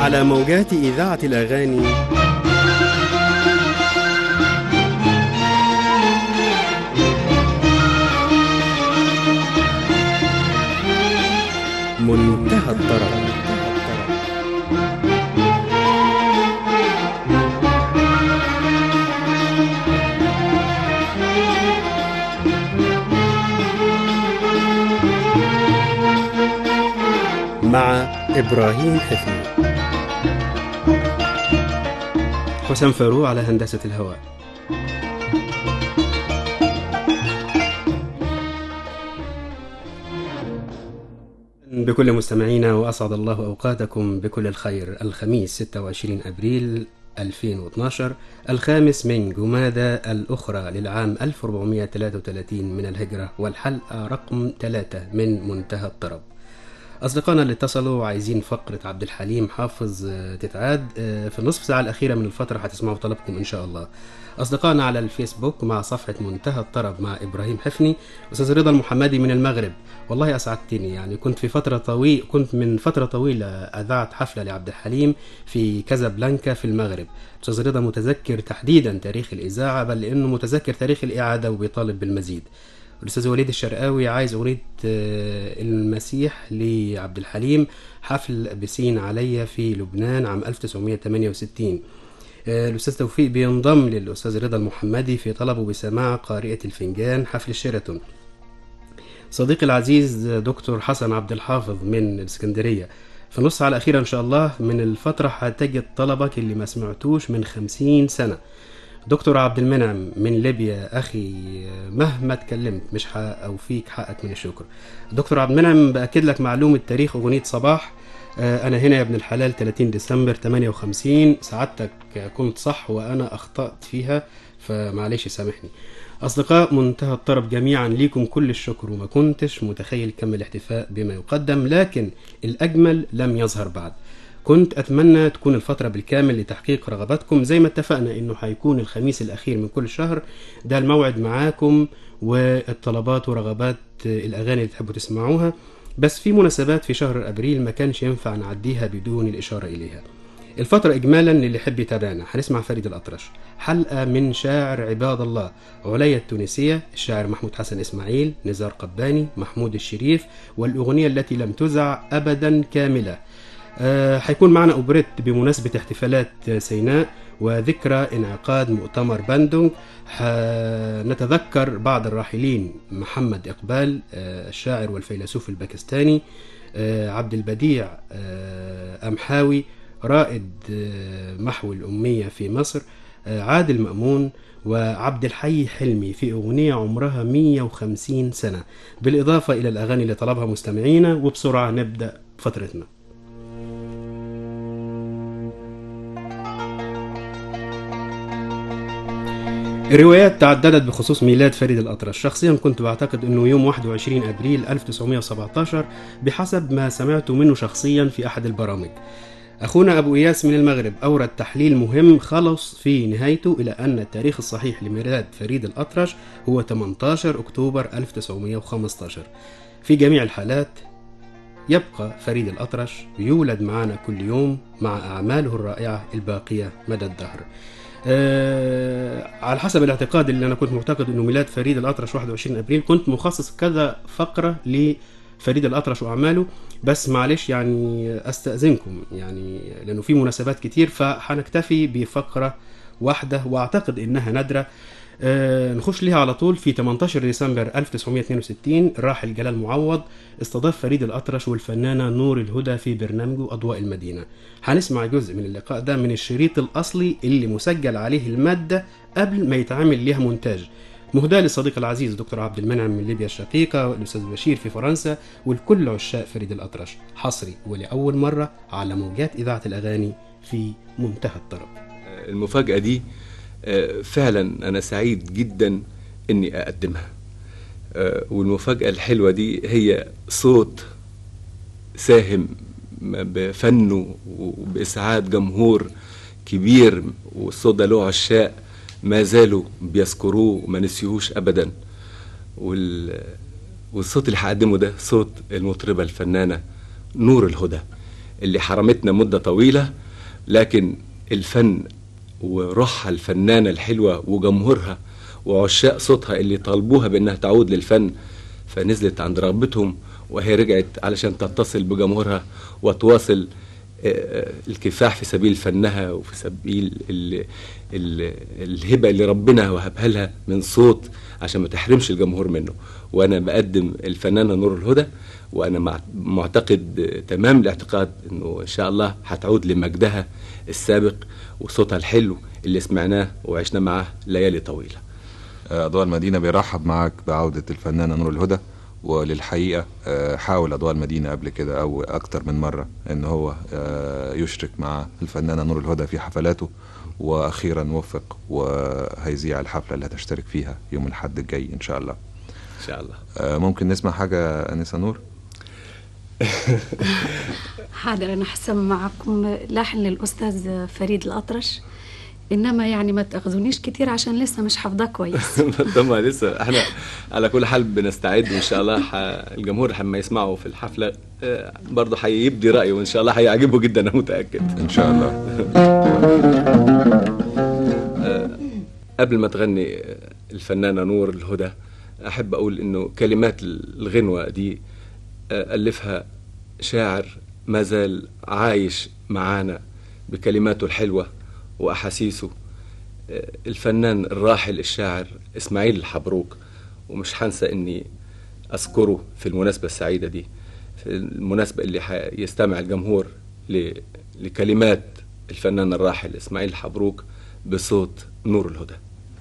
على موجات إذاعة الأغاني منتهى الطرب مع إبراهيم حفني حسام فاروق على هندسة الهواء بكل مستمعينا وأسعد الله أوقاتكم بكل الخير الخميس 26 أبريل 2012 الخامس من جمادى الأخرى للعام 1433 من الهجرة والحلقة رقم 3 من منتهى الطرب أصدقائنا اللي اتصلوا عايزين فقرة عبد الحليم حافظ آه، تتعاد آه، في النصف ساعة الأخيرة من الفترة هتسمعوا طلبكم إن شاء الله أصدقائنا على الفيسبوك مع صفحة منتهى الطرب مع إبراهيم حفني أستاذ رضا المحمدي من المغرب والله أسعدتني يعني كنت في فترة طويلة كنت من فترة طويلة أذعت حفلة لعبد الحليم في كازابلانكا في المغرب أستاذ رضا متذكر تحديدا تاريخ الإذاعة بل لأنه متذكر تاريخ الإعادة وبيطالب بالمزيد الاستاذ وليد الشرقاوي عايز اغنيه آه، المسيح لعبد الحليم حفل بسين عليا في لبنان عام 1968 آه، الاستاذ توفيق بينضم للاستاذ رضا المحمدي في طلبه بسماع قارئه الفنجان حفل الشيراتون صديقي العزيز دكتور حسن عبد الحافظ من الاسكندريه في النص ساعة الأخيرة إن شاء الله من الفترة هتجد طلبك اللي ما سمعتوش من خمسين سنة دكتور عبد المنعم من ليبيا اخي مهما اتكلمت مش هأوفيك حقك من الشكر دكتور عبد المنعم باكد لك معلومه تاريخ اغنيه صباح آه، انا هنا يا ابن الحلال 30 ديسمبر 58 سعادتك كنت صح وانا اخطات فيها فمعلش سامحني اصدقاء منتهى الطرب جميعا ليكم كل الشكر وما كنتش متخيل كم الاحتفاء بما يقدم لكن الاجمل لم يظهر بعد كنت اتمنى تكون الفتره بالكامل لتحقيق رغباتكم زي ما اتفقنا انه هيكون الخميس الاخير من كل شهر ده الموعد معاكم والطلبات ورغبات الاغاني اللي تحبوا تسمعوها بس في مناسبات في شهر ابريل ما كانش ينفع نعديها بدون الاشاره اليها الفترة إجمالا للي يحب يتابعنا هنسمع فريد الأطرش حلقة من شاعر عباد الله عليا التونسية الشاعر محمود حسن إسماعيل نزار قباني محمود الشريف والأغنية التي لم تزع أبدا كاملة آه، هيكون معنا أوبريت بمناسبة احتفالات سيناء وذكرى انعقاد مؤتمر باندونج نتذكر بعض الراحلين محمد إقبال آه، الشاعر والفيلسوف الباكستاني آه، عبد البديع آه، أمحاوي رائد آه، محو الأمية في مصر آه، عادل مأمون وعبد الحي حلمي في أغنية عمرها 150 سنة بالإضافة إلى الأغاني اللي طلبها مستمعينا وبسرعة نبدأ فترتنا الروايات تعددت بخصوص ميلاد فريد الأطرش شخصيا كنت بعتقد أنه يوم 21 أبريل 1917 بحسب ما سمعت منه شخصيا في أحد البرامج أخونا أبو إياس من المغرب أورد تحليل مهم خلص في نهايته إلى أن التاريخ الصحيح لميلاد فريد الأطرش هو 18 أكتوبر 1915 في جميع الحالات يبقى فريد الأطرش يولد معنا كل يوم مع أعماله الرائعة الباقية مدى الدهر آه على حسب الاعتقاد اللي انا كنت معتقد انه ميلاد فريد الاطرش 21 ابريل كنت مخصص كذا فقره لفريد الاطرش واعماله بس معلش يعني استاذنكم يعني لانه في مناسبات كتير فهنكتفي بفقره واحده واعتقد انها نادره آه نخش ليها على طول في 18 ديسمبر 1962 الراحل جلال معوض استضاف فريد الأطرش والفنانة نور الهدى في برنامجه أضواء المدينة هنسمع جزء من اللقاء ده من الشريط الأصلي اللي مسجل عليه المادة قبل ما يتعمل ليها مونتاج مهداة للصديق العزيز دكتور عبد المنعم من ليبيا الشقيقة والأستاذ بشير في فرنسا ولكل عشاق فريد الأطرش حصري ولأول مرة على موجات إذاعة الأغاني في منتهى الطرب المفاجأة دي آه، فعلا أنا سعيد جدا إني أقدمها آه، والمفاجأة الحلوة دي هي صوت ساهم بفنه وبإسعاد جمهور كبير والصوت ده له عشاق ما زالوا بيذكروه وما نسيوهوش أبدا وال... والصوت اللي هقدمه ده صوت المطربة الفنانة نور الهدى اللي حرمتنا مدة طويلة لكن الفن وروحها الفنانة الحلوة وجمهورها وعشاق صوتها اللي طالبوها بأنها تعود للفن فنزلت عند رغبتهم وهي رجعت علشان تتصل بجمهورها وتواصل آه، الكفاح في سبيل فنها وفي سبيل ال ال الهبة اللي ربنا وهبها لها من صوت عشان ما تحرمش الجمهور منه وأنا بقدم الفنانة نور الهدى وأنا مع- معتقد آه، تمام الاعتقاد أنه إن شاء الله هتعود لمجدها السابق وصوتها الحلو اللي سمعناه وعشنا معاه ليالي طويلة أضواء المدينة بيرحب معك بعودة الفنانة نور الهدى وللحقيقة آه، حاول أضواء المدينة قبل كده أو أكتر من مرة إن هو آه، يشرك مع الفنانة نور الهدى في حفلاته وأخيرا وفق وهيذيع الحفلة اللي هتشترك فيها يوم الأحد الجاي إن شاء الله إن شاء الله آه، ممكن نسمع حاجة أنسة نور حاضر أنا حسم معكم لحن للأستاذ فريد الأطرش إنما يعني ما تأخذونيش كتير عشان لسه مش حافظاه كويس طبعا لسه احنا على كل حال بنستعد وان شاء الله ح... الجمهور لما يسمعوا في الحفله آه، برضه هيبدي رايه وان شاء الله هيعجبه جدا انا متاكد إن شاء الله قبل ما تغني آه، الفنانه نور الهدى احب اقول انه كلمات الغنوه دي آه، الفها شاعر ما زال عايش معانا بكلماته الحلوه واحاسيسه آه، الفنان الراحل الشاعر اسماعيل الحبروك ومش هنسى اني اذكره في المناسبه السعيده دي في المناسبه اللي يستمع الجمهور ل- لكلمات الفنان الراحل اسماعيل الحبروك بصوت نور الهدى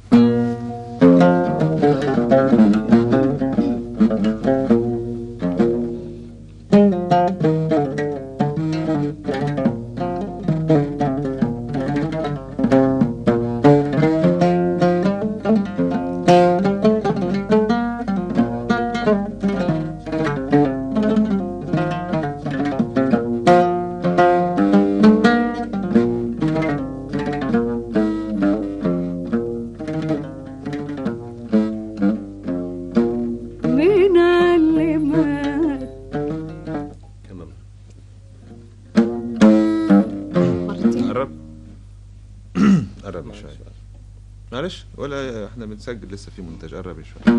من اللي مات كمان مرتين قرب قرب شوية معلش ولا احنا بنسجل لسه في منتج قرب شوية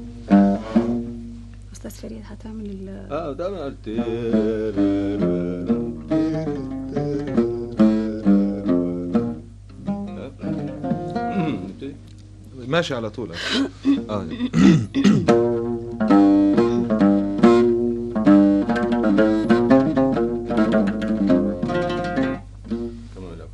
أستاذ فريد هتعمل ال اه ده انا قلت ماشي على طول اه كمان الأول.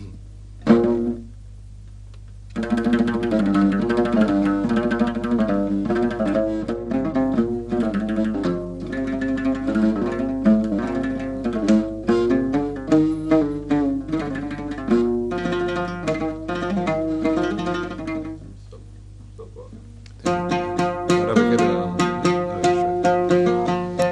قرب كده قرب شوية.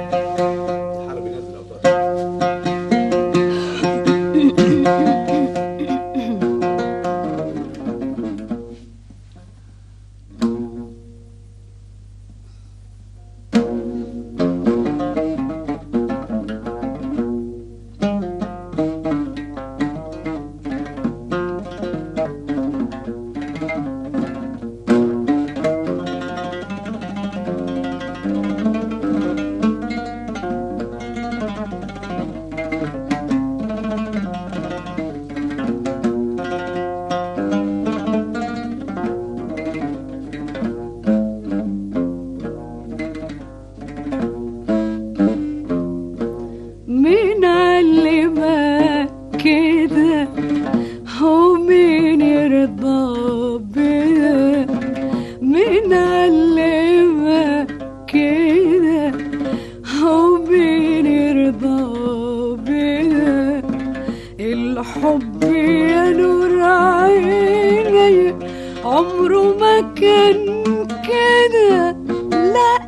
من اللي مات كده هو مين يرضى بده من اللي مات كده هو مين يرضى بده الحب يا نور عيني عمره ما كان كده لا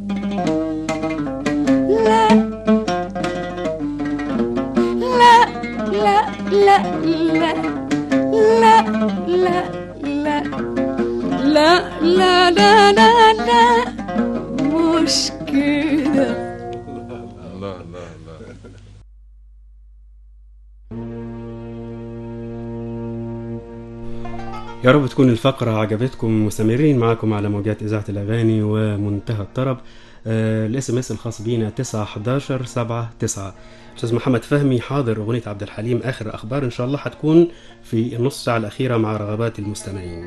لا لا لا لا لا لا لا لا لا لا لا لا لا مش كده الله الله الله يا رب تكون الفقرة عجبتكم مستمرين معاكم على موجات إذاعة الأغاني ومنتهى الطرب الاس ام اس الخاص بينا 9 11 7 9 استاذ محمد فهمي حاضر اغنيه عبد الحليم اخر اخبار ان شاء الله هتكون في النص ساعه الاخيره مع رغبات المستمعين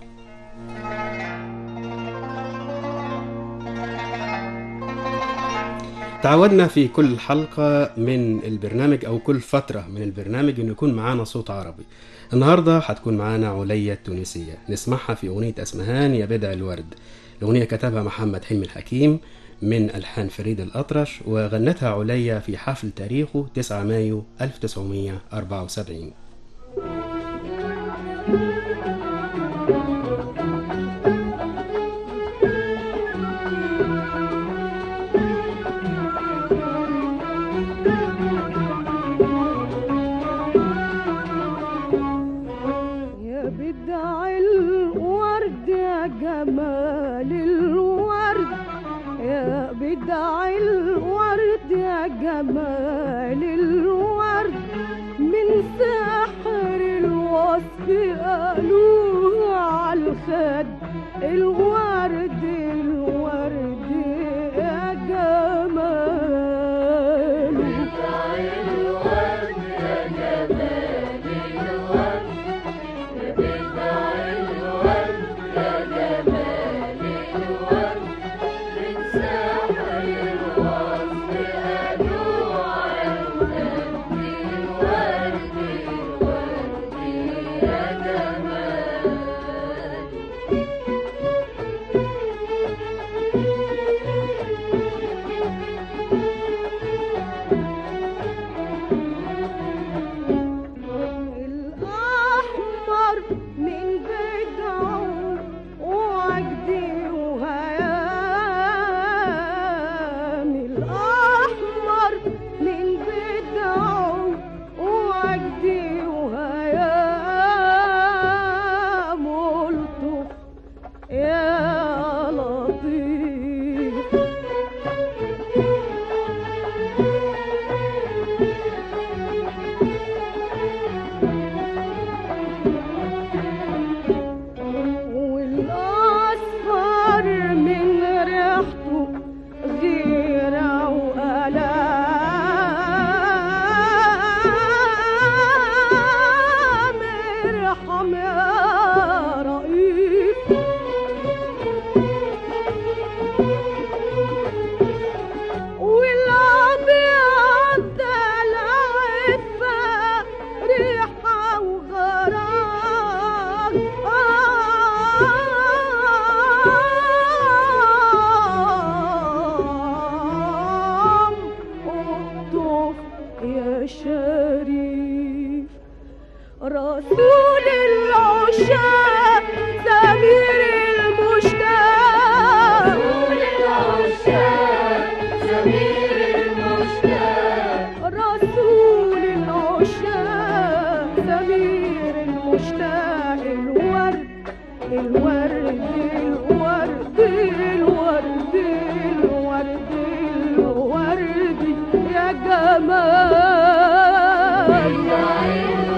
تعودنا في كل حلقة من البرنامج أو كل فترة من البرنامج إنه يكون معانا صوت عربي النهاردة هتكون معانا عليا التونسية نسمعها في أغنية أسمهان يا بدع الورد الأغنية كتبها محمد حلمي الحكيم من ألحان فريد الأطرش وغنتها عليا في حفل تاريخه 9 مايو 1974 يا بدع الورد يا جمال الورد يا بدع الورد يا جمال الورد من سحر الوصف قالوه عالخد الورد الورد يا جمال الأحمر من بدعه وعجدي وهيام الأحمر من بدعه وعجدي وهيام الطف يا لطيف والأصفر من ريحته غيرة وألام ارحم يا رئيف والأبيض العفة ريحة وغرام اقطف يا شريف رسول العشاق سمير المشتاق رسول العشاق سمير المشتاق رسول العشاق سمير المشتاق الورد الورد الورد الورد الورد الورد يا جمال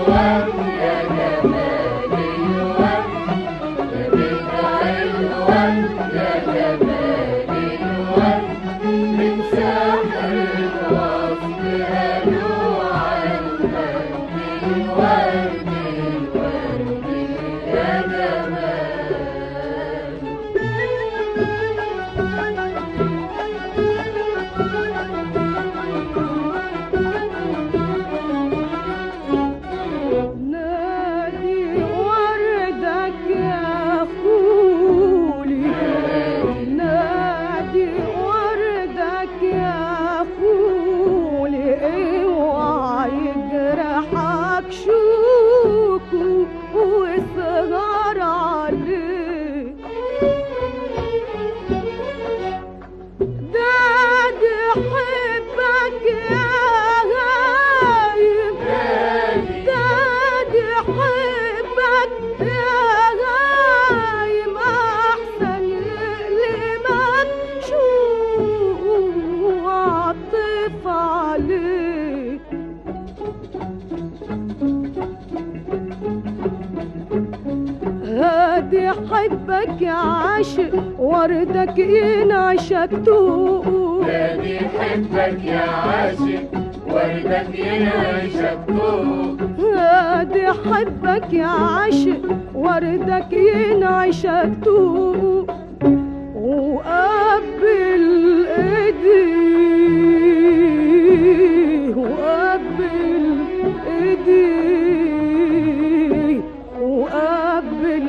نادي وردك يا خولي نادي وردك يا خولي اوعى يجرحك شو يحبك يا عاشق وردك ينعشك تقول نادي حبك يا عاشق وردك ينعشك فوق هادي حبك يا عاشق وردك ينعشك تقول وقبل ايديه وقبل ايديه وقبل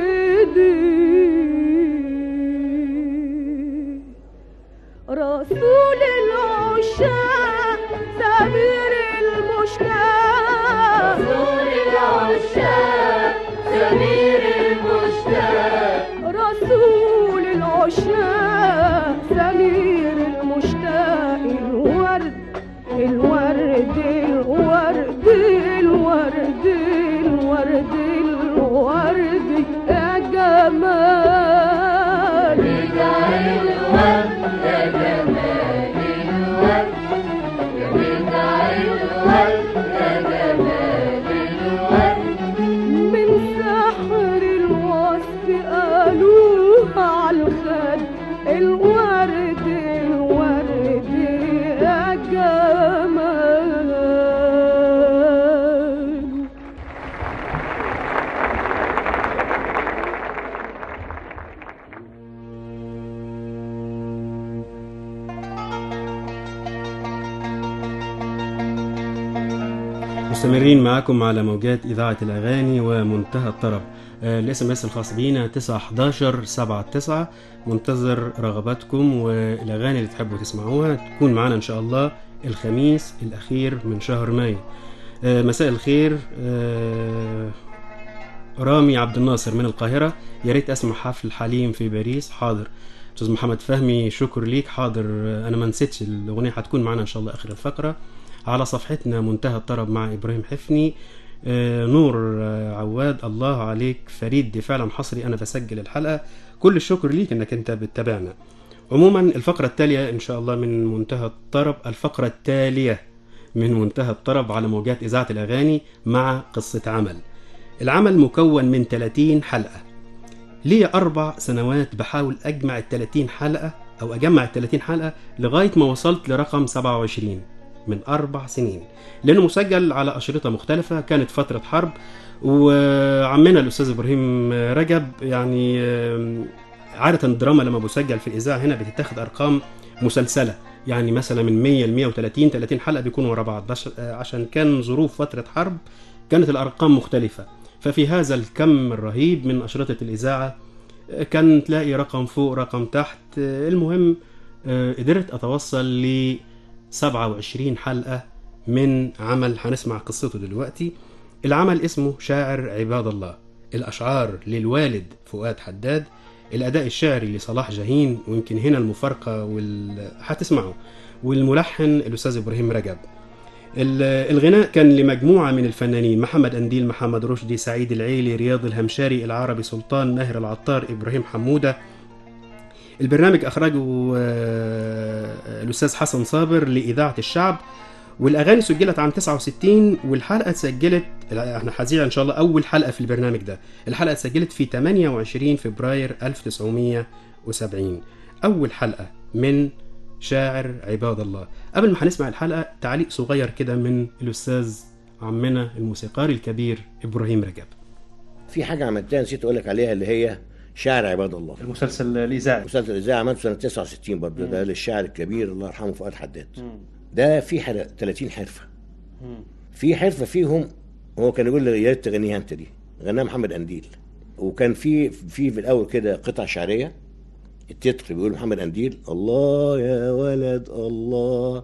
ايديه رسول العشاق سمير المشتاق رسول العشاق سمير المشتاق رسول العشاق سمير المشتاق الورد الورد الورد الورد الورد الورد يا جمال بدع الورد يا جمال الورد يا بدع الورد يا جمال الورد من سحر الوصف قالوها على الخد الورد الورد يا جمال مستمرين معاكم على موجات إذاعة الأغاني ومنتهى الطرب الاس ام اس الخاص بينا 9 11 7 9 منتظر رغباتكم والأغاني اللي تحبوا تسمعوها تكون معانا إن شاء الله الخميس الأخير من شهر مايو آه، مساء الخير آه، رامي عبد الناصر من القاهرة يا ريت أسمع حفل حليم في باريس حاضر أستاذ محمد فهمي شكر ليك حاضر آه، أنا ما نسيتش الأغنية هتكون معانا إن شاء الله آخر الفقرة على صفحتنا منتهى الطرب مع إبراهيم حفني آه، نور آه، عواد الله عليك فريد دي فعلا حصري أنا بسجل الحلقة كل الشكر ليك إنك أنت بتتابعنا عموما الفقرة التالية إن شاء الله من منتهى الطرب الفقرة التالية من منتهى الطرب على موجات إذاعة الأغاني مع قصة عمل العمل مكون من 30 حلقة لي أربع سنوات بحاول أجمع ال 30 حلقة أو أجمع ال 30 حلقة لغاية ما وصلت لرقم 27 من أربع سنين لأنه مسجل على أشرطة مختلفة كانت فترة حرب وعمنا الأستاذ إبراهيم رجب يعني آم، عادة الدراما لما بسجل في الإذاعة هنا بتتاخد أرقام مسلسلة يعني مثلا من 100 ل 130 30 حلقة بيكونوا ورا بعض بس آه، عشان كان ظروف فترة حرب كانت الأرقام مختلفة ففي هذا الكم الرهيب من أشرطة الإذاعة آه، كان تلاقي رقم فوق رقم تحت آه، المهم آه، قدرت أتوصل ل 27 حلقة من عمل هنسمع قصته دلوقتي العمل اسمه شاعر عباد الله الأشعار للوالد فؤاد حداد الأداء الشعري لصلاح جاهين ويمكن هنا المفارقة وال... هتسمعوا والملحن الأستاذ إبراهيم رجب ال- الغناء كان لمجموعة من الفنانين محمد أنديل محمد رشدي سعيد العيلي رياض الهمشاري العربي سلطان ماهر العطار إبراهيم حمودة البرنامج أخرجه آه، الأستاذ حسن صابر لإذاعة الشعب والأغاني سجلت عام 69 والحلقة اتسجلت احنا هذيع إن شاء الله أول حلقة في البرنامج ده الحلقة اتسجلت في 28 فبراير 1970 أول حلقة من شاعر عباد الله قبل ما هنسمع الحلقة تعليق صغير كده من الأستاذ عمنا الموسيقار الكبير إبراهيم رجب في حاجه عملتها نسيت اقول لك عليها اللي هي شعر عباد الله المسلسل الإذاعي مسلسل الاذاعه عملته سنه 69 برضه ده للشاعر الكبير الله يرحمه فؤاد حداد ده في حر... 30 حرفه في حرفه فيهم هو كان يقول لي يا ريت تغنيها انت دي غناها محمد قنديل وكان في في في الاول كده قطع شعريه التتر بيقول محمد قنديل الله يا ولد الله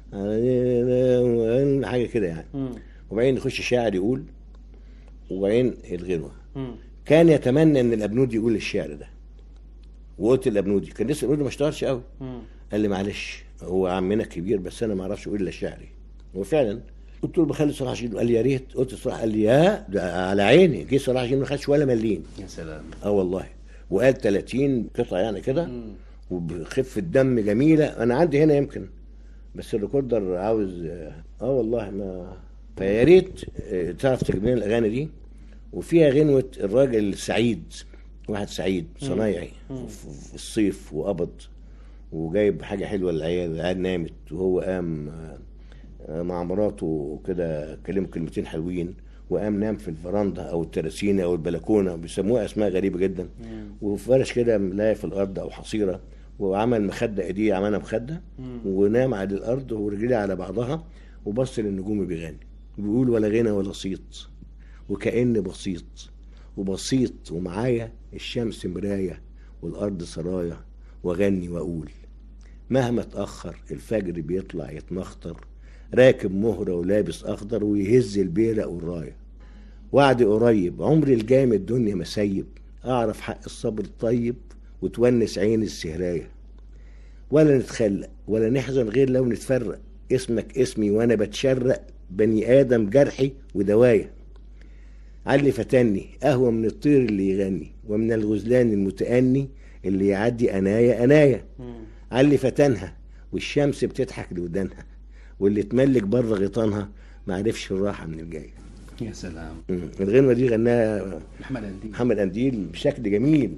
حاجه كده يعني وبعدين يخش الشاعر يقول وبعدين الغنوه كان يتمنى ان الابنودي يقول الشعر ده وقلت الابنودي كان لسه الابنودي ما اشتهرش قوي قال لي معلش هو عمنا كبير بس انا ما اعرفش اقول الا شعري وفعلا قلت له بخلي صلاح جين قال لي يا ريت قلت صلاح قال لي يا ده على عيني جه صلاح جين ما خدش ولا مليم يا سلام اه والله وقال 30 قطعه يعني كده وبخفه دم جميله انا عندي هنا يمكن بس الريكوردر عاوز اه والله ما فيا ريت آه، تعرف تجيب لنا الاغاني دي وفيها غنوه الراجل السعيد واحد سعيد صنايعي في في الصيف وقبض وجايب حاجة حلوة للعيال العيال نامت وهو قام آه، آه، مع مراته وكده كلموا كلمتين حلوين وقام نام في الفرندا او التراسينة او البلكونة بيسموها اسماء غريبة جدا وفرش كده ملاية في الارض او حصيرة وعمل مخدة ايديه عملها مخدة ونام على الارض ورجليه على بعضها وبص للنجوم بيغني بيقول ولا غنى ولا صيت وكأن بسيط وبسيط ومعايا الشمس مراية والأرض سرايا وأغني وأقول مهما اتأخر الفجر بيطلع يتمخطر راكب مهرة ولابس أخضر ويهز البيرق والراية وعد قريب عمري الجاي من الدنيا مسيب أعرف حق الصبر الطيب وتونس عين السهراية ولا نتخلق ولا نحزن غير لو نتفرق اسمك اسمي وأنا بتشرق بني آدم جرحي ودوايا علي فتني قهوة من الطير اللي يغني ومن الغزلان المتأني اللي يعدي أنايا أنايا علي فتنها والشمس بتضحك لودانها واللي تملك بره غيطانها معرفش الراحة من الجاية يا سلام مم. الغنوة دي غناها محمد أنديل محمد أنديل بشكل جميل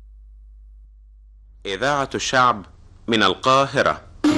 إذاعة الشعب من القاهرة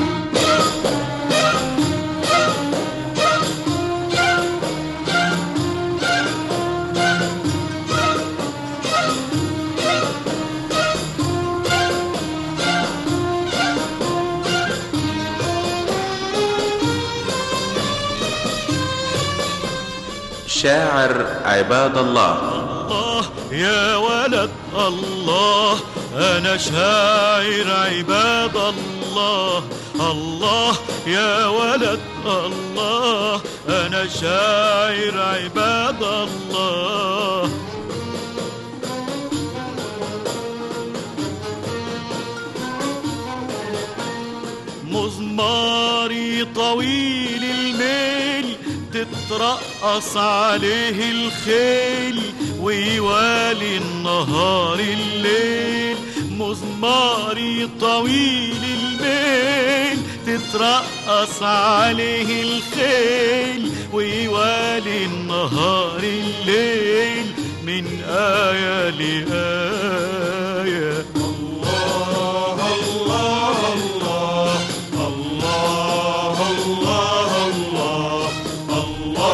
شاعر عباد الله الله يا ولد الله أنا شاعر عباد الله الله يا ولد الله أنا شاعر عباد الله مزماري طويل الميل تترقص عليه الخيل ويوالي النهار الليل مزماري طويل الميل تترقص عليه الخيل ويوالي النهار الليل من آية لآية الله الله الله الله الله الله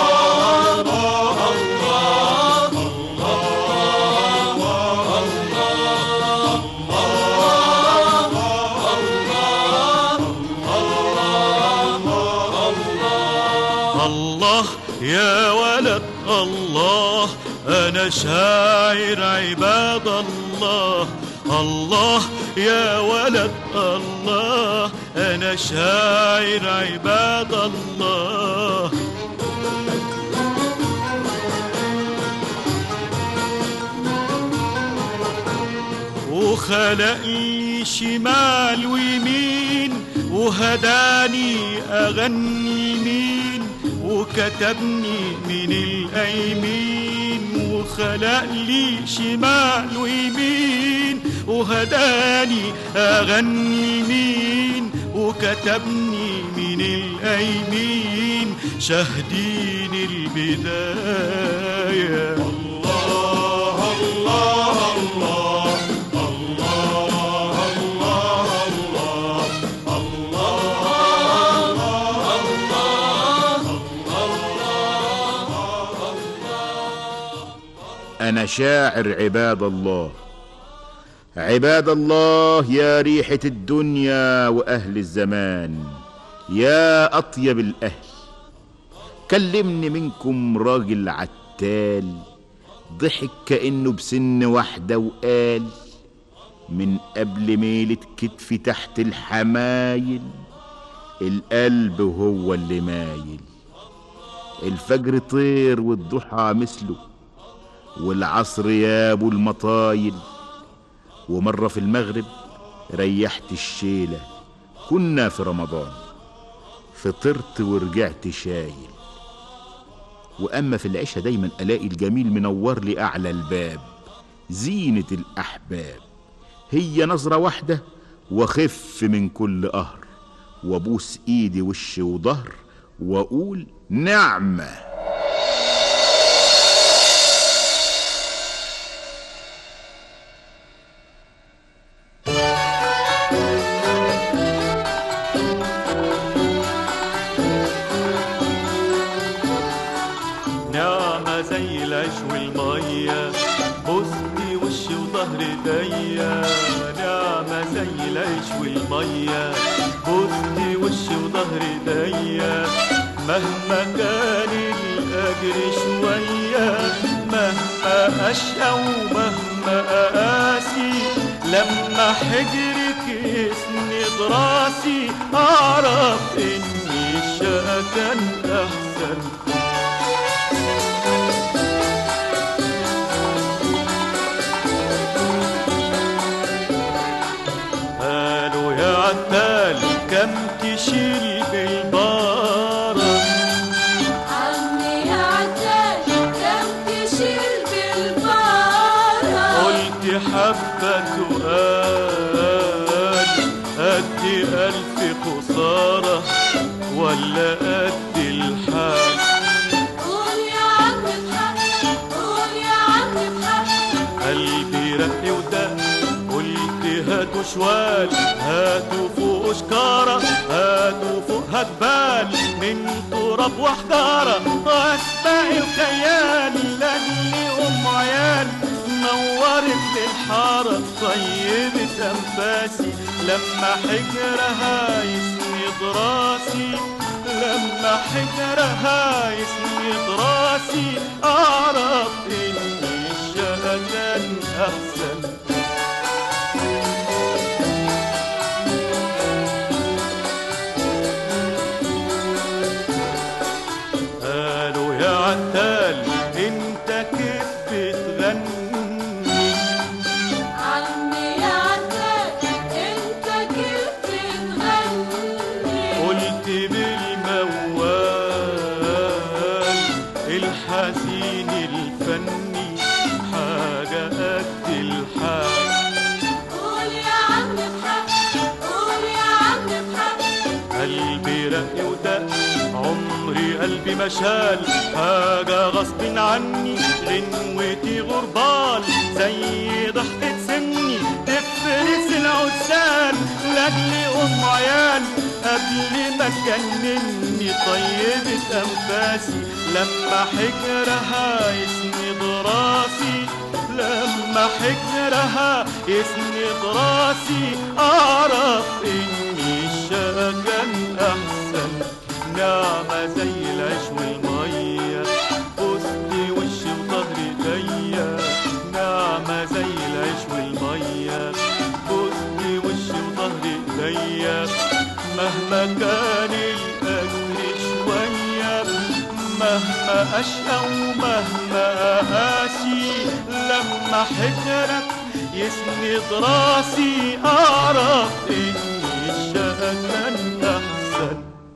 الله يا ولد الله أنا شاعر عباد الله الله يا ولد الله أنا شاعر عباد الله وخلق لي شمال ويمين وهداني أغني مين وكتبني من الأيمين وخلق لي شمال ويمين وهداني أغني مين وكتبني من الأيمين شاهدين البداية الله الله الله الله الله الله أنا شاعر عباد الله عباد الله يا ريحة الدنيا وأهل الزمان يا أطيب الأهل كلمني منكم راجل عتال ضحك كأنه بسن واحدة وقال من قبل ميلة كتفي تحت الحمايل القلب هو اللي مايل الفجر طير والضحى مثله والعصر يابو المطايل ومرة في المغرب ريحت الشيلة كنا في رمضان فطرت ورجعت شايل وأما في العشاء دايما ألاقي الجميل منور لي أعلى الباب زينة الأحباب هي نظرة واحدة وخف من كل قهر وابوس ايدي وش وظهر واقول نعمه المية بوست وشي وظهر ايديا مهما كان الاجر شوية مهما اشقى ومهما اقاسي لما حجرك يسند راسي اعرف ان الشقا كان احسن قالوا يا عتال كم تشيل بالبارة عمي يا عتال كم تشيل بالبارة قلت حبة سؤال قد ألف خسارة ولا قد الحال قول يا عم بحق قول يا عم بحق قلبي رق ودق قلت هاتوا شوال هاتوا فوق شكارة هاتوا فوقها جبال من تراب وحجارة وأسبق الخيال لأجلي أم عيال نورت للحارة طيبة أنفاسي لما حجرها يسند راسي لما حجرها يسند راسي أعرف إني الشقا كان أحسن قالوا يا عتال انت كيف بتغني عمي يا عتال انت كيف بتغني قلت بالموال الحزين الفني حاجة قد الحال قول يا عم بحق قول يا عم بحق قلبي رق ودق عمري قلبي مشال حاجة غصب عني غنوتي غربال زي ضحكة سني تفرس العسال لاجل ام عيال قبل ما تجنني طيبة انفاسي لما حجرها يسند راسي لما حجرها يسند راسي اعرف اني الشقا كان احسن نعمة زي العيش والمية بوستي وشي وظهري ايديا نعمة زي العيش والمية بوستي وشي وظهري ايديا مهما كان الاجر شوية مهما اشقى ومهما اقاسي لما حجرك يسند راسي اعرف اني الشقا كان احسن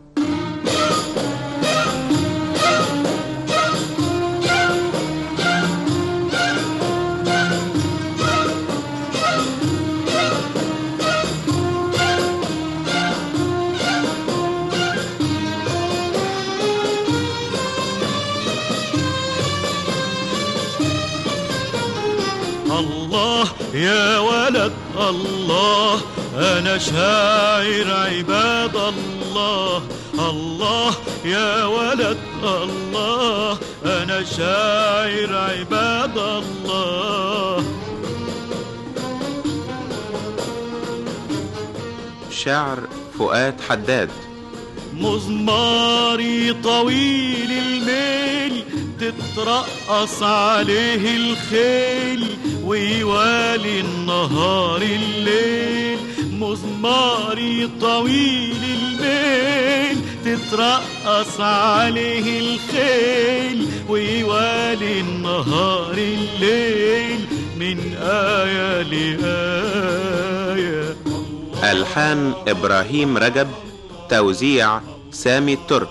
الله يا ولد الله أنا شاعر عباد الله الله يا ولد الله أنا شاعر عباد الله شعر فؤاد حداد مزماري طويل الميل تترقص عليه الخيل ويوالي النهار الليل مزماري طويل الميل تترقص عليه الخيل ويوالي النهار الليل من آية لآية ألحان إبراهيم رجب توزيع سامي الترك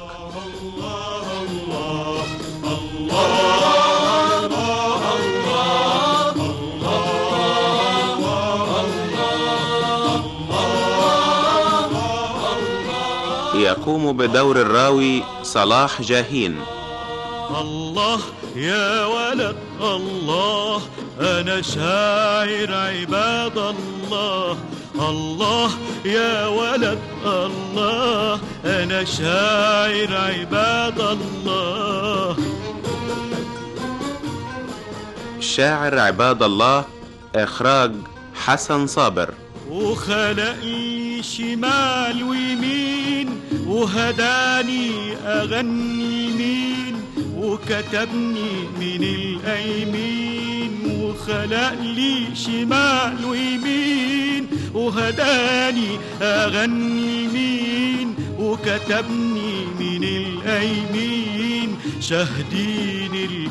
يقوم بدور الراوي صلاح جاهين الله يا ولد الله أنا شاعر عباد الله الله يا ولد الله أنا شاعر عباد الله شاعر عباد الله إخراج حسن صابر وخلق لي لي شمال ويمين وهداني أغني مين وكتبني من الأيمين وخلق لي شمال ويمين وهداني أغني مين وكتبني من الأيمين شاهدين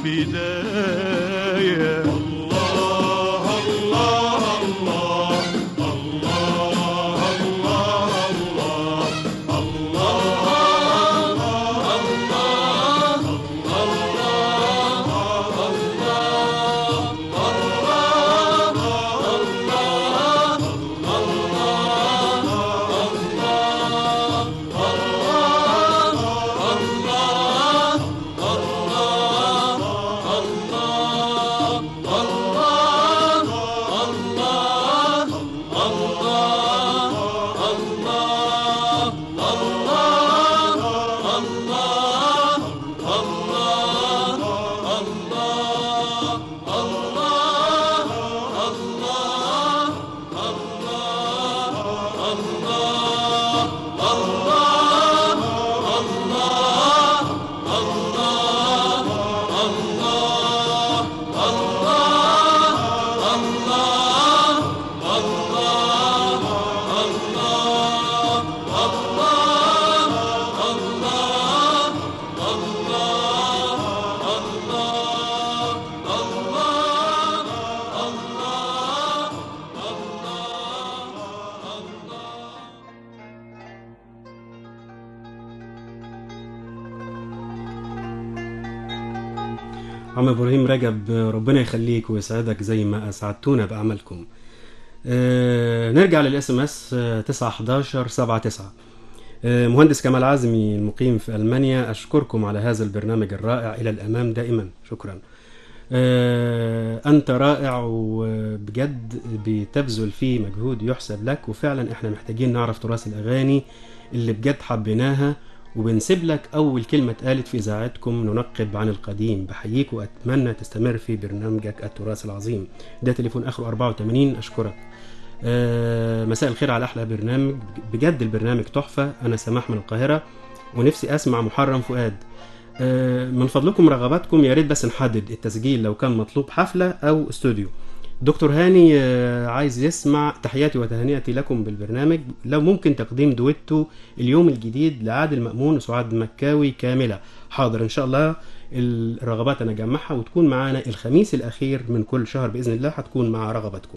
البداية الله الله الله عم ابراهيم رجب ربنا يخليك ويسعدك زي ما اسعدتونا باعمالكم آه، نرجع للاس ام اس 911 79 آه، مهندس كمال عزمي المقيم في المانيا اشكركم على هذا البرنامج الرائع الى الامام دائما شكرا آه، انت رائع وبجد بتبذل فيه مجهود يحسب لك وفعلا احنا محتاجين نعرف تراث الاغاني اللي بجد حبيناها وبنسيب لك أول كلمة اتقالت في إذاعتكم ننقب عن القديم بحييك وأتمنى تستمر في برنامجك التراث العظيم ده تليفون آخره 84 أشكرك آه مساء الخير على أحلى برنامج بجد البرنامج تحفة أنا سماح من القاهرة ونفسي أسمع محرم فؤاد آه من فضلكم رغباتكم يا ريت بس نحدد التسجيل لو كان مطلوب حفلة أو استوديو دكتور هاني آه، عايز يسمع تحياتي وتهنئتي لكم بالبرنامج لو ممكن تقديم دويتو اليوم الجديد لعادل مأمون وسعاد مكاوي كاملة حاضر إن شاء الله الرغبات أنا أجمعها وتكون معانا الخميس الأخير من كل شهر بإذن الله هتكون مع رغبتكم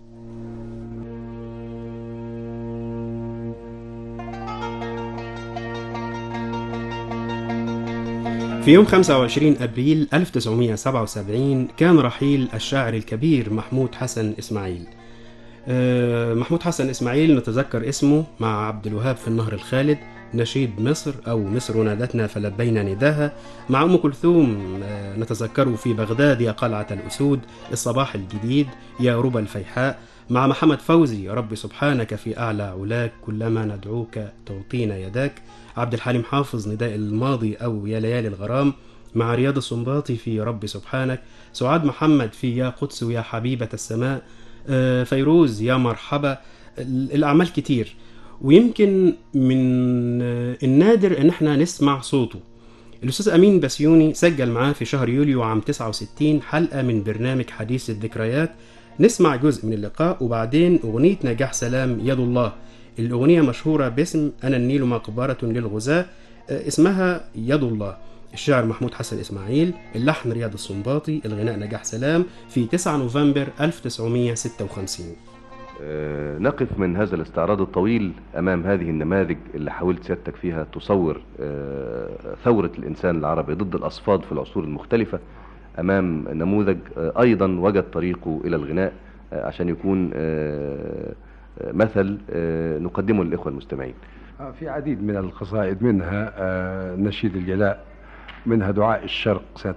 في يوم 25 أبريل 1977 كان رحيل الشاعر الكبير محمود حسن إسماعيل آه، محمود حسن إسماعيل نتذكر اسمه مع عبد الوهاب في النهر الخالد نشيد مصر أو مصر نادتنا فلبينا نداها مع أم كلثوم آه، نتذكره في بغداد يا قلعة الأسود الصباح الجديد يا ربى الفيحاء مع محمد فوزي يا رب سبحانك في أعلى علاك كلما ندعوك تعطينا يداك عبد الحليم حافظ نداء الماضي أو يا ليالي الغرام مع رياض السنباطي في رب سبحانك سعاد محمد في يا قدس ويا حبيبة السماء آه، فيروز يا مرحبا ال- الأعمال كتير ويمكن من آه، النادر ان احنا نسمع صوته الأستاذ أمين بسيوني سجل معاه في شهر يوليو عام 69 حلقة من برنامج حديث الذكريات نسمع جزء من اللقاء وبعدين أغنية نجاح سلام يد الله الأغنية مشهورة باسم أنا النيل مقبرة للغزاة آه، اسمها يد الله الشاعر محمود حسن إسماعيل اللحن رياض السنباطي الغناء نجاح سلام في 9 نوفمبر 1956 آه، نقف من هذا الاستعراض الطويل امام هذه النماذج اللي حاولت سيادتك فيها تصور آه، ثوره الانسان العربي ضد الاصفاد في العصور المختلفه امام نموذج آه، ايضا وجد طريقه الى الغناء آه، عشان يكون آه، آه، مثل آه، نقدمه للاخوه المستمعين آه، في عديد من القصائد منها آه، نشيد الجلاء منها دعاء الشرق سنة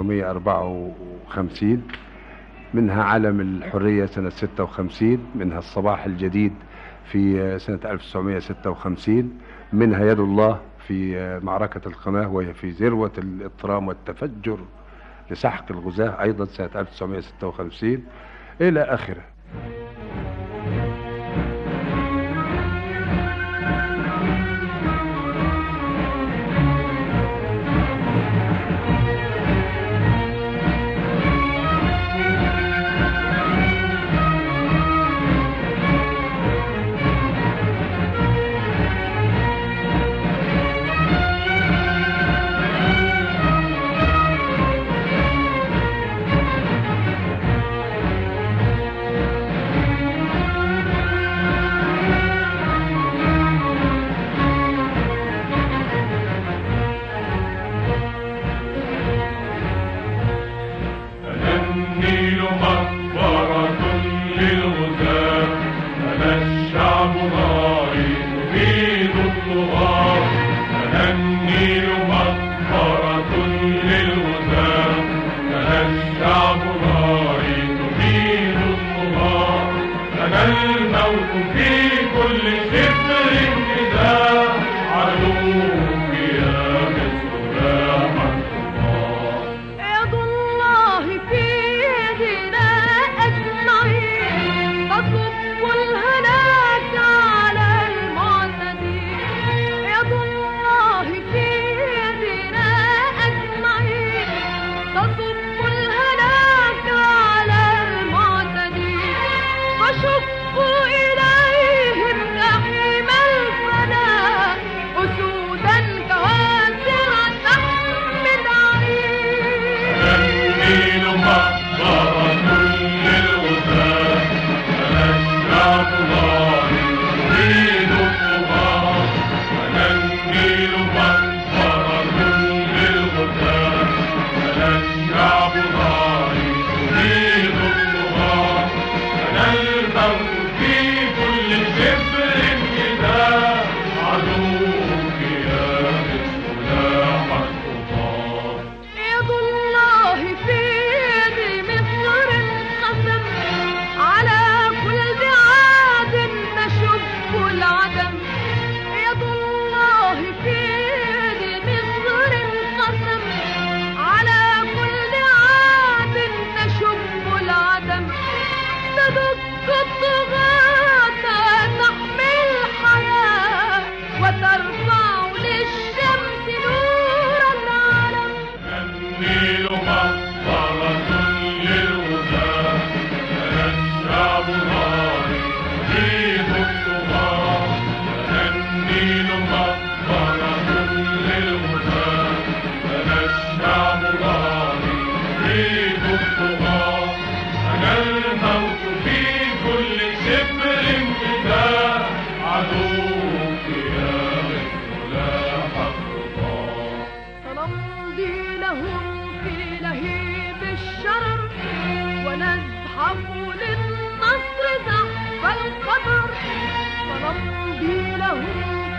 1954 منها علم الحرية سنة 56 منها الصباح الجديد في آه، سنة 1956 منها يد الله في آه، معركة القناة وهي في ذروة الاضطرام والتفجر لسحق الغزاة أيضا سنة 1956 إلى آخره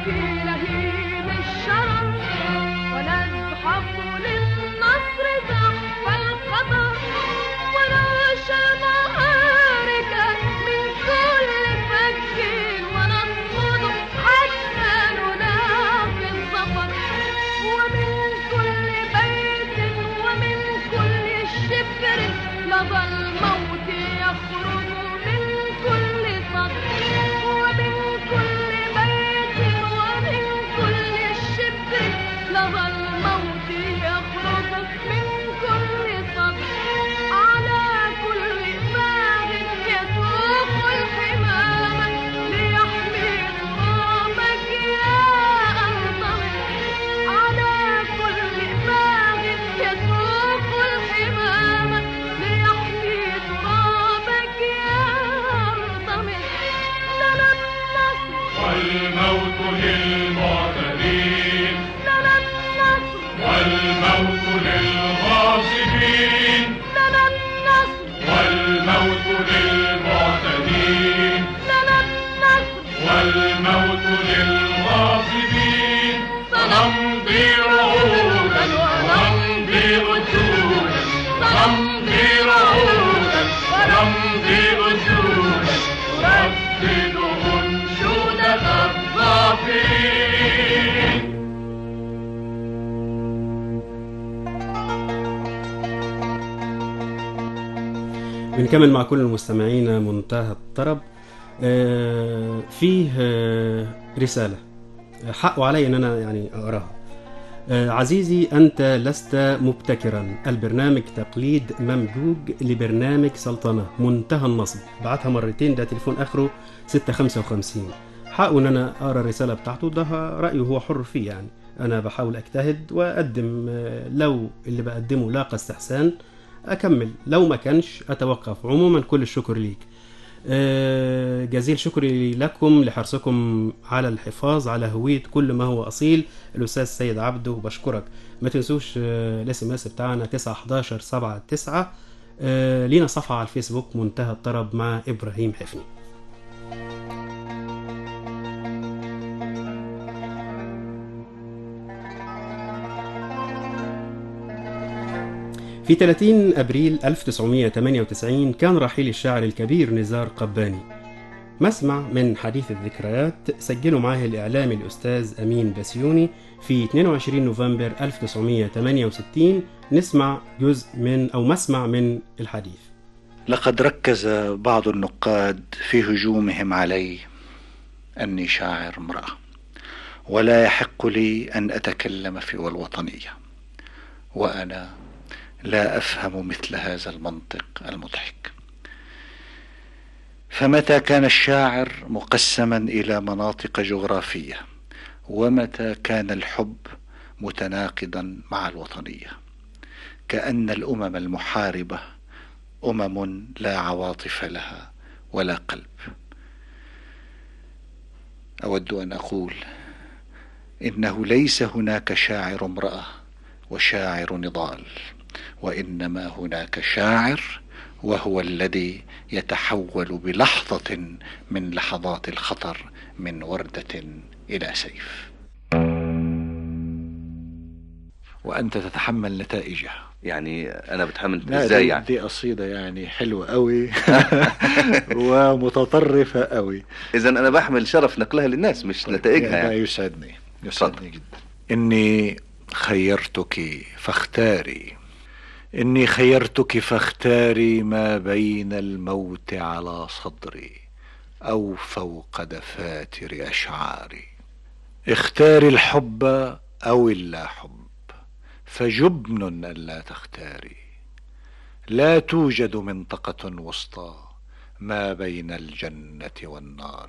في لهيب الشرر ونزحف للنصر زحف القدر ونعشى معارك من كل فك ونصمد حتى نلاقي الظفر ومن كل بيت ومن كل شبر لظى الموت يخرج من كل سطر ومن كل بيت ومن كل شبر لظى الموت يخرج من كل سطر على كل باغ يسوق الحمام ليحمي ترابك يا أرض على كل باغ يسوق الحمام ليحمي ترابك يا أرض لنا النصر والموت للمعتدين لنا النصر والموت للغاصبين لنا النصر والموت للمعتدين لنا النصر والموت للغاصبين سنمضي رعودا ونمضي أسودا سنمضي رعودا ونمضي أسودا نردد أنشودة الظافرين بنكمل مع كل المستمعين منتهى الطرب آه، فيه آه، رسالة حق علي ان انا يعني اقراها آه، عزيزي انت لست مبتكرا البرنامج تقليد ممزوج لبرنامج سلطنة منتهى النصب بعتها مرتين ده تليفون اخره 655 حقه ان انا اقرا الرسالة بتاعته ده رأيه هو حر فيه يعني انا بحاول اجتهد واقدم آه، لو اللي بقدمه لاقى استحسان اكمل لو ما كانش اتوقف عموما كل الشكر ليك آه، جزيل شكري لكم لحرصكم على الحفاظ على هوية كل ما هو أصيل الأستاذ سيد عبده بشكرك ما تنسوش الاس ام اس بتاعنا 9 11 7 9 آه، لينا صفحة على الفيسبوك منتهى الطرب مع إبراهيم حفني في 30 أبريل 1998 كان رحيل الشاعر الكبير نزار قباني مسمع من حديث الذكريات سجله معاه الإعلامي الأستاذ أمين بسيوني في 22 نوفمبر 1968 نسمع جزء من أو مسمع من الحديث لقد ركز بعض النقاد في هجومهم علي اني شاعر امراه ولا يحق لي ان اتكلم في الوطنيه وانا لا افهم مثل هذا المنطق المضحك فمتى كان الشاعر مقسما الى مناطق جغرافيه ومتى كان الحب متناقضا مع الوطنيه كان الامم المحاربه امم لا عواطف لها ولا قلب اود ان اقول انه ليس هناك شاعر امراه وشاعر نضال وانما هناك شاعر وهو الذي يتحول بلحظه من لحظات الخطر من ورده الى سيف وانت تتحمل نتائجها يعني انا بتحمل لا ازاي دي, يعني دي قصيدة يعني حلوة قوي ومتطرفة قوي اذا انا بحمل شرف نقلها للناس مش نتائجها لا يعني يسعدني يسعدني جدا إني خيرتك فاختاري إني خيرتك فاختاري ما بين الموت على صدري أو فوق دفاتر أشعاري اختاري الحب أو اللا حب فجبن ألا تختاري لا توجد منطقة وسطى ما بين الجنة والنار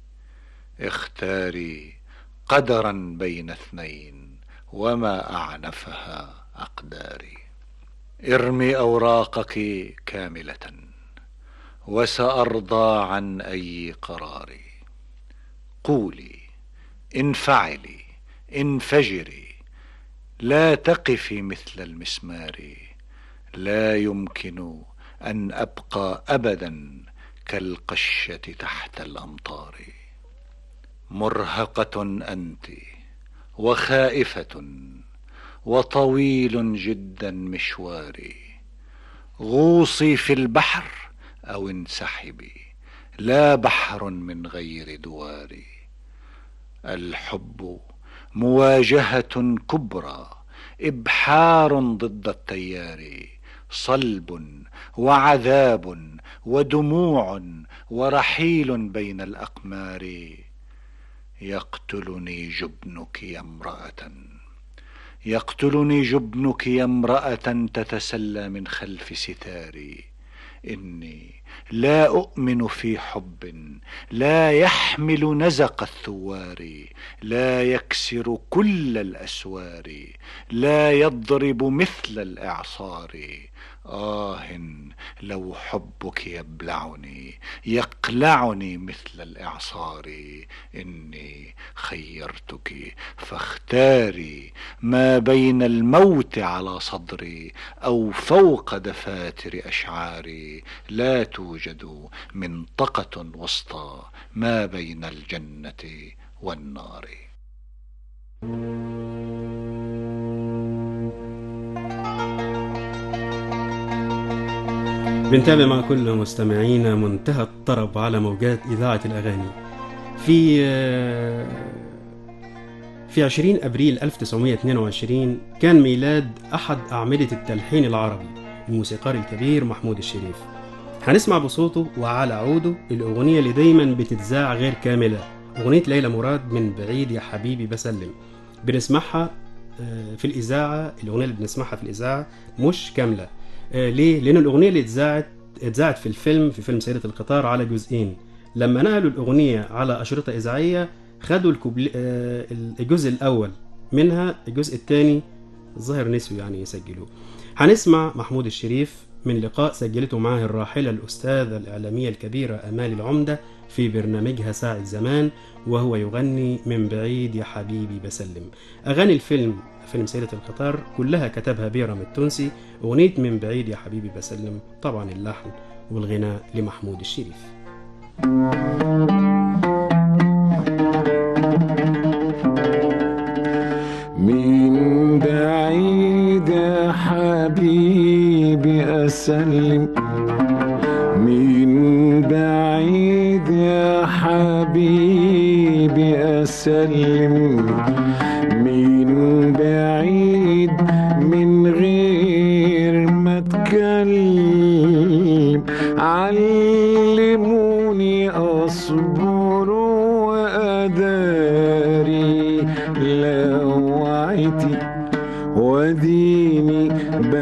اختاري قدرا بين اثنين وما أعنفها أقداري ارمي أوراقك كاملة وسأرضى عن أي قرار قولي انفعلي انفجري لا تقفي مثل المسمار لا يمكن أن أبقى أبدا كالقشة تحت الأمطار مرهقة أنت وخائفة وطويل جدا مشواري غوصي في البحر أو انسحبي لا بحر من غير دواري الحب مواجهة كبرى إبحار ضد التيار صلب وعذاب ودموع ورحيل بين الأقمار يقتلني جبنك يا امرأة يقتلني جبنك يا امرأة تتسلى من خلف ستاري إني لا أؤمن في حب لا يحمل نزق الثوار لا يكسر كل الأسوار لا يضرب مثل الإعصار آه لو حبك يبلعني يقلعني مثل الإعصار إني خيرتك فاختاري ما بين الموت على صدري أو فوق دفاتر أشعاري لا توجد منطقة وسطى ما بين الجنة والنار بنتابع مع كل مستمعينا منتهى الطرب على موجات إذاعة الأغاني في في 20 أبريل 1922 كان ميلاد أحد أعمدة التلحين العربي الموسيقار الكبير محمود الشريف هنسمع بصوته وعلى عوده الأغنية اللي دايما بتتذاع غير كاملة أغنية ليلى مراد من بعيد يا حبيبي بسلم بنسمعها في الإذاعة الأغنية اللي بنسمعها في الإذاعة مش كاملة آه ليه؟ لأن الأغنية اللي اتذاعت اتذاعت في الفيلم في فيلم سيدة القطار على جزئين لما نقلوا الأغنية على أشرطة إذاعية خدوا الكوبل... آه الجزء الأول منها الجزء الثاني الظاهر نسوا يعني يسجلوه هنسمع محمود الشريف من لقاء سجلته معاه الراحلة الأستاذة الإعلامية الكبيرة أمال العمدة في برنامجها ساعة زمان وهو يغني من بعيد يا حبيبي بسلم أغاني الفيلم فيلم سيدة القطار كلها كتبها بيرم التونسي أغنية من بعيد يا حبيبي بسلم طبعا اللحن والغناء لمحمود الشريف من بعيد يا حبيبي أسلم من بعيد يا حبيبي أسلم من بعيد من غير ما اتكلم علموني اصبر واداري لوعتي وديني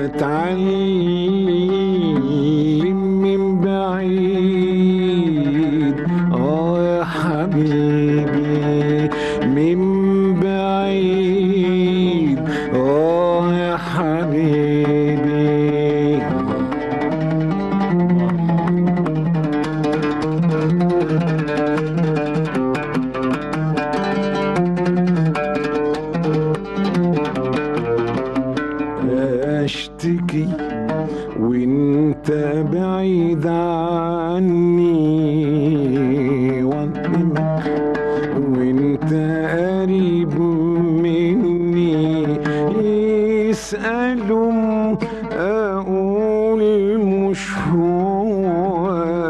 بتعلم من بعيد اه يا حبيبي من بعيد اه يا حبيبي اشتكي وانت بعيد عني واظلمك وانت قريب مني يسألوا اقول مش هو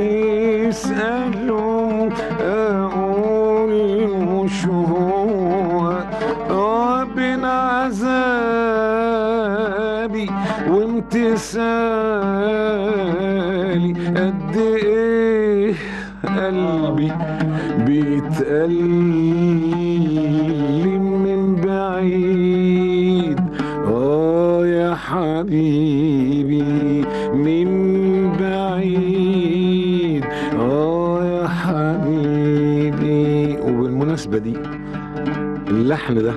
يسألوا اقول مش هو آه بين عذابي وامتثالي قد ايه قلبي بيتألم من بعيد اه يا حبيبي من بعيد اه يا حبيبي وبالمناسبة دي اللحن ده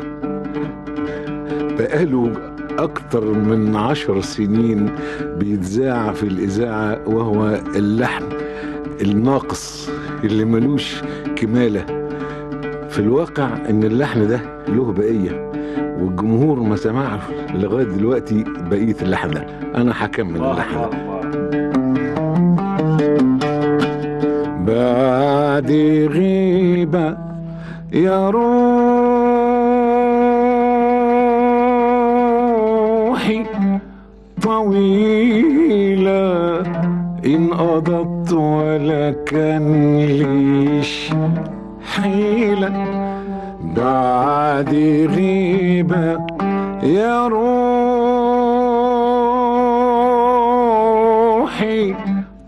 بقاله أكتر من عشر سنين بيتذاع في الإذاعة وهو اللحن الناقص اللي ملوش كمالة في الواقع إن اللحن ده له بقية والجمهور ما سمعش لغاية دلوقتي بقية اللحن ده أنا هكمل اللحن ده بعد غيبة يا روحي طويلة إن قضت ولا كان ليش حيلة بعد غيبة يا روحي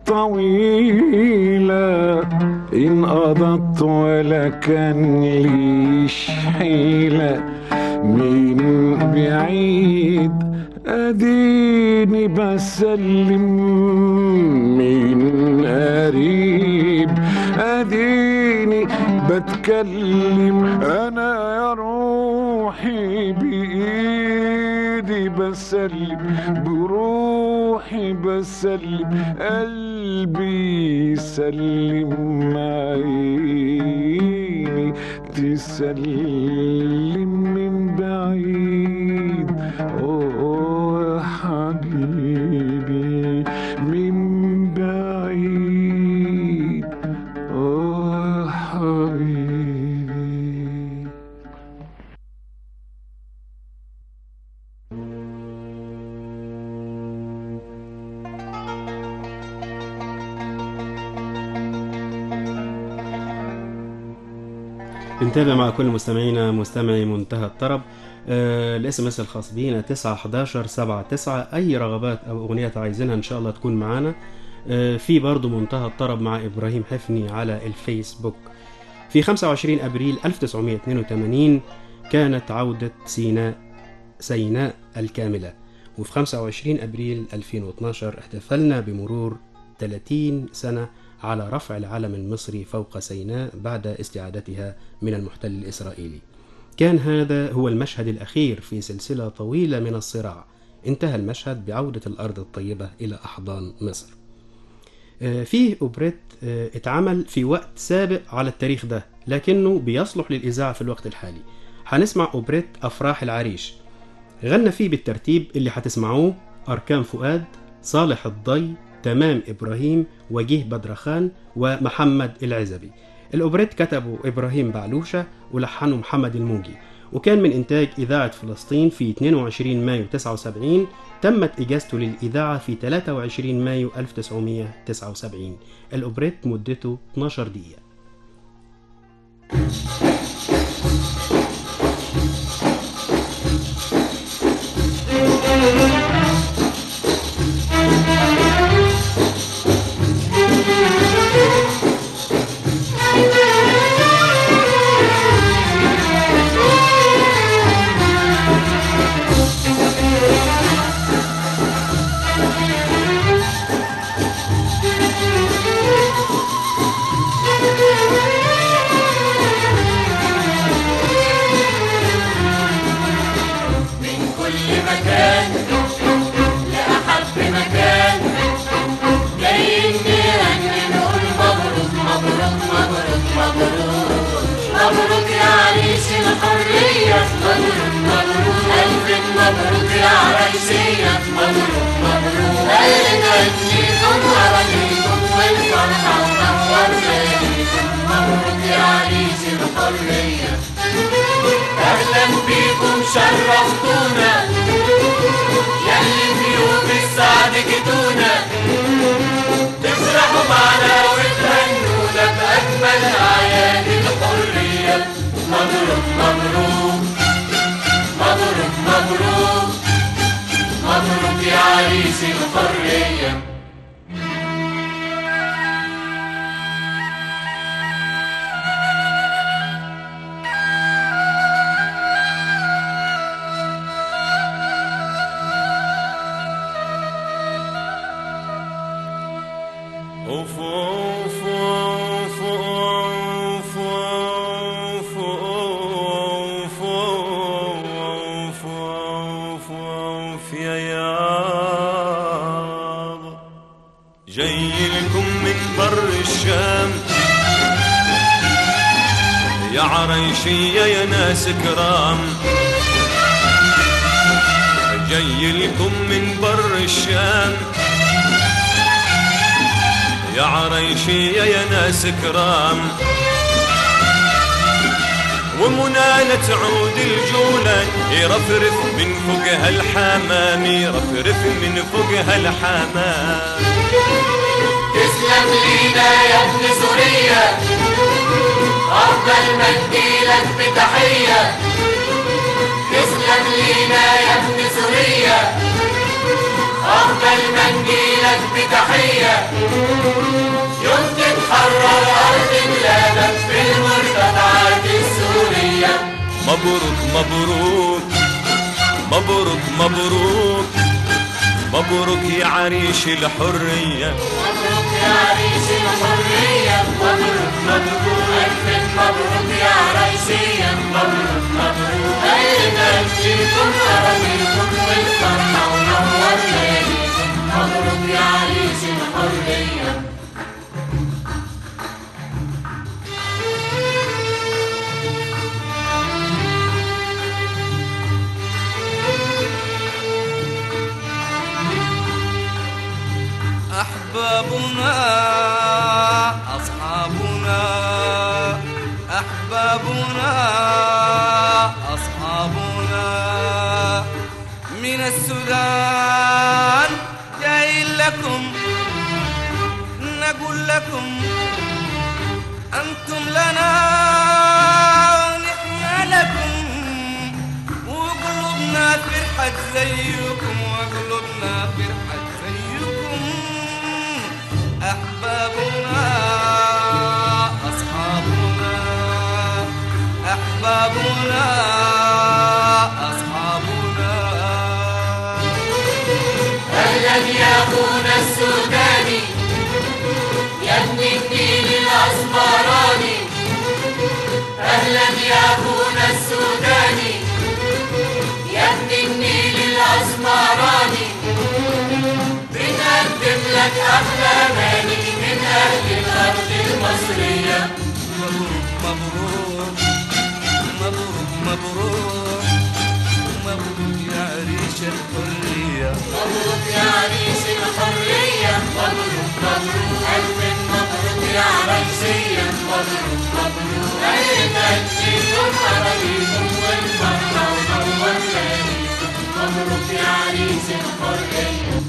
طويلة إن قضت ولا كان ليش حيلة من بعيد أديني بسلم من قريب أديني بتكلم أنا يا روحي بإيدي بسلم بروحي بسلم قلبي يسلم عيني تسلم من بعيد أوه يا حبيبي من بعيد أوه يا حبيبي بنتابع مع كل مستمعينا مستمعي منتهى الطرب آه الاس ام اس الخاص بينا 9 11 7 9 اي رغبات او اغنيات عايزينها ان شاء الله تكون معانا آه في برضو منتهى الطرب مع ابراهيم حفني على الفيسبوك في 25 ابريل 1982 كانت عودة سيناء سيناء الكاملة وفي 25 ابريل 2012 احتفلنا بمرور 30 سنة على رفع العلم المصري فوق سيناء بعد استعادتها من المحتل الإسرائيلي كان هذا هو المشهد الأخير في سلسلة طويلة من الصراع انتهى المشهد بعودة الأرض الطيبة إلى أحضان مصر آه، فيه أوبريت آه، اتعمل في وقت سابق على التاريخ ده لكنه بيصلح للإذاعة في الوقت الحالي هنسمع أوبريت أفراح العريش غنى فيه بالترتيب اللي هتسمعوه أركان فؤاد صالح الضي تمام إبراهيم وجيه بدرخان ومحمد العزبي الأوبريت كتبه إبراهيم بعلوشة ولحنه محمد الموجي وكان من إنتاج إذاعة فلسطين في 22 مايو 79 تمت إجازته للإذاعة في 23 مايو 1979 الأوبريت مدته 12 دقيقة من كل مكان لأحب مكان جايين نغني نقول مبروك مبروك مبروك مبروك مبروك يا عريس الحرية مبروك مبروك ألف مبروك يا عريسية مبروك مبروك اللي نهنيكم وأغنيكم والفرحة ونور ليلكم مبروك يا عريس الحرية أهلا بيكم شرفتونا ياللي في يوم السعد جيتونا تفرحوا معنا وتهنونا بأجمل أعياد الحرية مبروك مبروك مبروك مبروك مبروك يا عريس الحرية أوف أوف أوف أوف أوف أوف أوف أوف أوف يا يابا جاي لكم من بر الشام يا عريشية يا ناس كرام جاي لكم من بر الشام يا عريشية يا ناس كرام ومنانا تعود الجولة يرفرف من فوقها الحمام يرفرف من فوقها الحمام تسلم لينا يا ابن سوريا أفضل منديلك بتحية تسلم لينا يا ابن سوريا أفضل منديلك بتحية يوم تتحرر أرض بلادك في المرتفعات السورية مبروك مبروك مبروك مبروك مبروك يا عريش الحرية مبروك يا عريش الحرية مبروك مبروك ألف مبروك يا عريشية مبروك مبروك أهلا فيكم أراضيكم والفرحة ونور لياليكم مبروك يا عريش الحرية أحبابنا أصحابنا أحبابنا أصحابنا من السودان جايين لكم نقول لكم أنتم لنا ونحن لكم وقلوبنا فرحت زيكم وقلوبنا فرحت زيكم أحبابنا أصحابنا أحبابنا أصحابنا أهلا يا أخونا السوداني يا ابن النيل الأسمراني أهلا يا أخونا السوداني يا ابن النيل الأسمراني بنقدم لك أحلى أماني من أهل الأرض المصرية مبروك مبروك مبروك مبروك مبروك يا عريش الحرية مبروك يا عريس الحرية مبروك مبروك ألف مبروك يا عريسية مبروك مبروك أهلا فيكم أراضيكم والفرحة ونور لياليكم مبروك يا عريس الحرية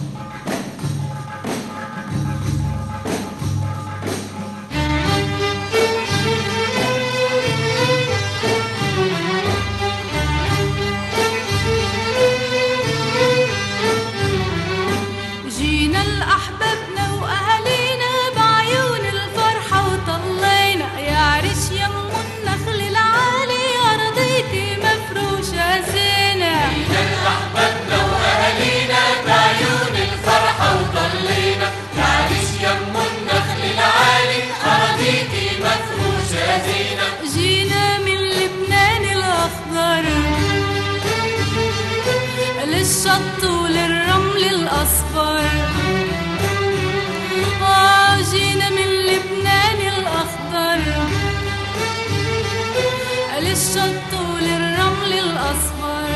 جينا لأحبابنا وأهالينا بعيون الفرحة وطلينا يا عريش يم النخل العالي أرضيتي مفروشة زينة جينا لأحبابنا وأهالينا بعيون الفرحة وضلينا يا عريس يم النخل العالي أراضيكي مفروشة زينة جينا من لبنان الأخضر للشط وللرمل الأصفر آه جينا من لبنان الأخضر للشط وللرمل الأصفر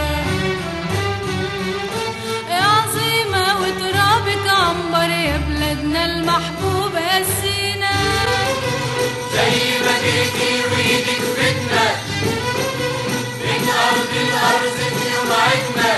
يا عظيمة وترابك عنبر يا بلادنا المحبوبة سينا زي ما جيتي وإيدك فتنة من أرض الأرض في يوم عدنا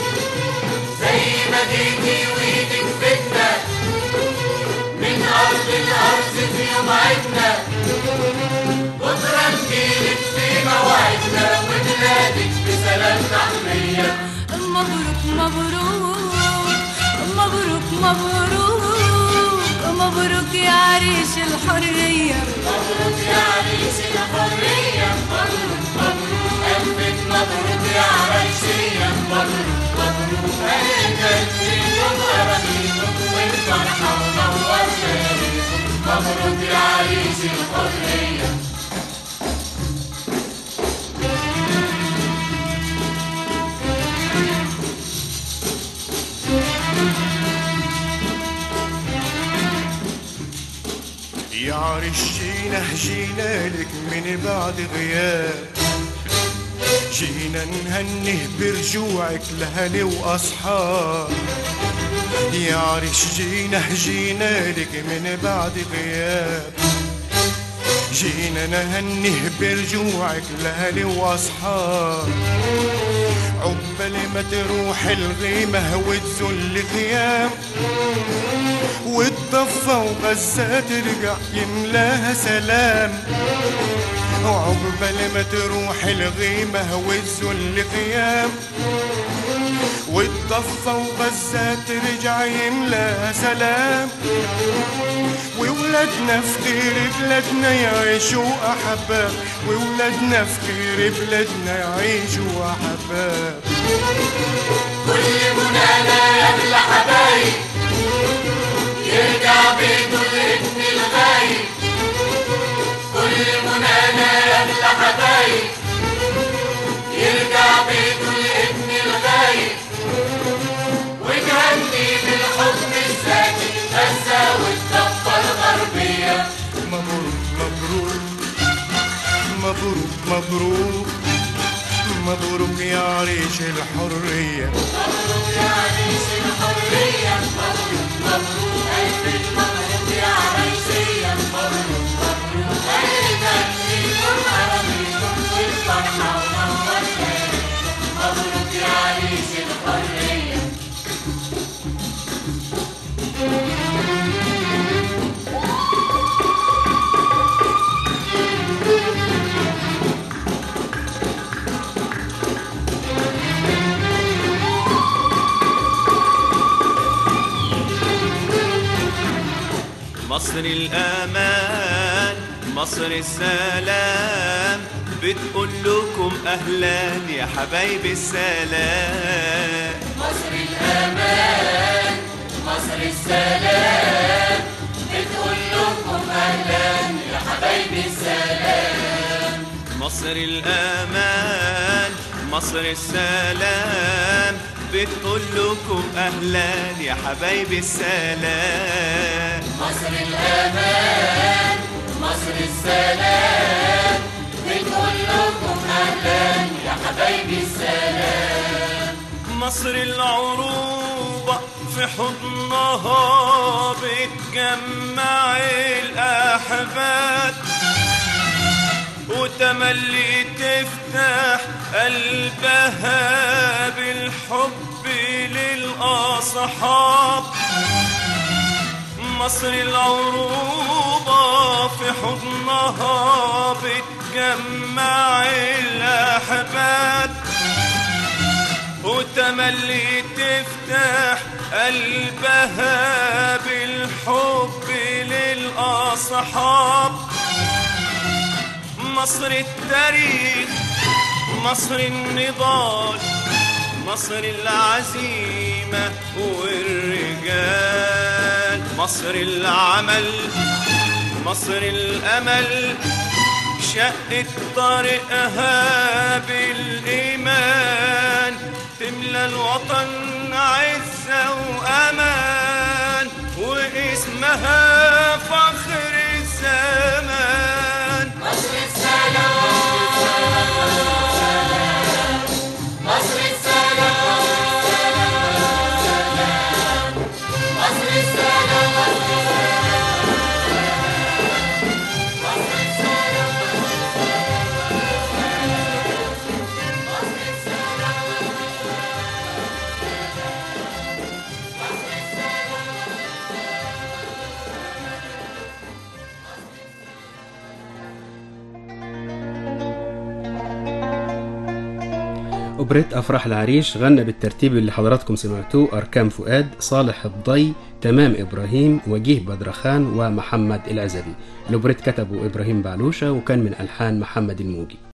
زي ما جيتي وإيدك فتنة من أرض الأرض في يوم عدنا بكرة نجيلك في موعدنا وبلادك بسلام تحمية مبروك مبروك مبروك مبروك مبروك يا عريش الحرية مبروك يا عريس الحرية مبروك مبروك ألف مبروك يا عريسية مبروك مبروك أهلا فيكم أراضيكم والفرحة ونور لياليكم مبروك يا عريس الحرية يا عريش جينا جينا لك من بعد غياب جينا نهنه برجوعك لهلي واصحاب يا عريش جينا جينا لك من بعد غياب جينا نهنيه برجوعك لهلي واصحاب عقبال ما تروح الغيمة وتزل غيام والضفة وغزة ترجع يملاها سلام وعقبال ما تروح الغيمة وتزل غيام والضفة وغزة ترجع يملاها سلام وولادنا في خير بلادنا يعيشوا أحباب وولادنا في خير بلادنا يعيشوا أحباب كل منانا يا ابن حبايب يرجع بيته الابن الغايب كل منانا يا ابن حبايب يرجع بيته الابن الغايب ونهني بالحضن الذاتي غزة والضفة الغربية مبروك مبروك مبروك مبروك مبروك يا عريش الحرية مبروك يا عريس الحرية مبروك مبروك ألف مبروك يا عريسية مبروك مبروك أهلا فيكم عربيكم والفرحة ونور ليلة مبروك يا عريس الحرية مصر الأمان مصر السلام بتقول لكم أهلا يا حبايب السلام مصر الأمان مصر السلام بتقول لكم أهلا يا حبايبي السلام مصر الأمان مصر السلام بتقول لكم أهلا يا حبايب السلام مصر الأمان مصر السلام بتقول لكم أهلا يا حبايبي السلام مصر العروبة في حضنها بتجمع الأحباب وتملي تفتح قلبها بالحب للأصحاب مصر العروبة في حضنها بتجمع الأحباب وتملي تفتح قلبها بالحب للأصحاب مصر التاريخ مصر النضال مصر العزيمة والرجال مصر العمل مصر الأمل شقت طريقها بالإيمان تملى الوطن عزة وأمان واسمها فخر الزمان مصر السلام مصر السلام مصر السلام أوبريت أفراح العريش غنى بالترتيب اللي حضراتكم سمعتوه أركام فؤاد صالح الضي تمام إبراهيم وجيه بدرخان ومحمد العزبي الأوبريت كتبه إبراهيم بعلوشة وكان من ألحان محمد الموجي